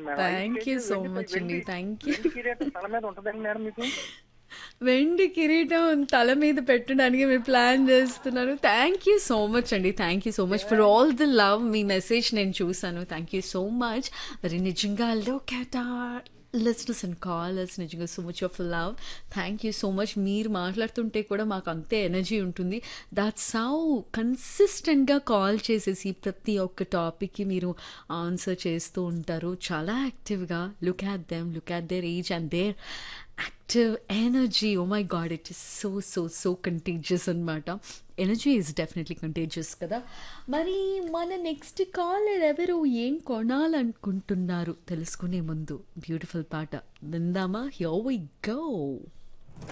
madam ఐదు thank you కేజీలు so Wendy much అండి వెండి థ్యాంక్ యూ వెండి కిరీటం తల మీద ఉంటుందండి మేడం మీకు వెండి కిరీటం తల మీద పెట్టడానికి మీరు ప్లాన్ చేస్తున్నారు థ్యాంక్ యూ సో మచ్ అండి thank you so much for all the love మీ మెసేజ్ నేను చూసాను థ్యాంక్ యూ సో మచ్ మరి నిజంగా look at our listeners and callers నిజంగా so much of love thank you so much మీరు మాట్లాడుతుంటే కూడా మాకు అంతే ఎనర్జీ ఉంటుంది దాట్స్ హౌ కన్సిస్టెంట్గా కాల్ చేసేసి ప్రతి ఒక్క టాపిక్కి మీరు ఆన్సర్ చేస్తూ ఉంటారు చాలా యాక్టివ్గా look at them look at their age and their active energy oh my God it is so so so contagious అనమాట ఎనర్జీ ఈజ్ డెఫినెట్లీ కంటేజియస్ కదా మరి మన నెక్స్ట్ కాలర్ ఎవరు ఏం కొనాలనుకుంటున్నారు తెలుసుకునే ముందు బ్యూటిఫుల్ పాట విందామా హియర్ వి గో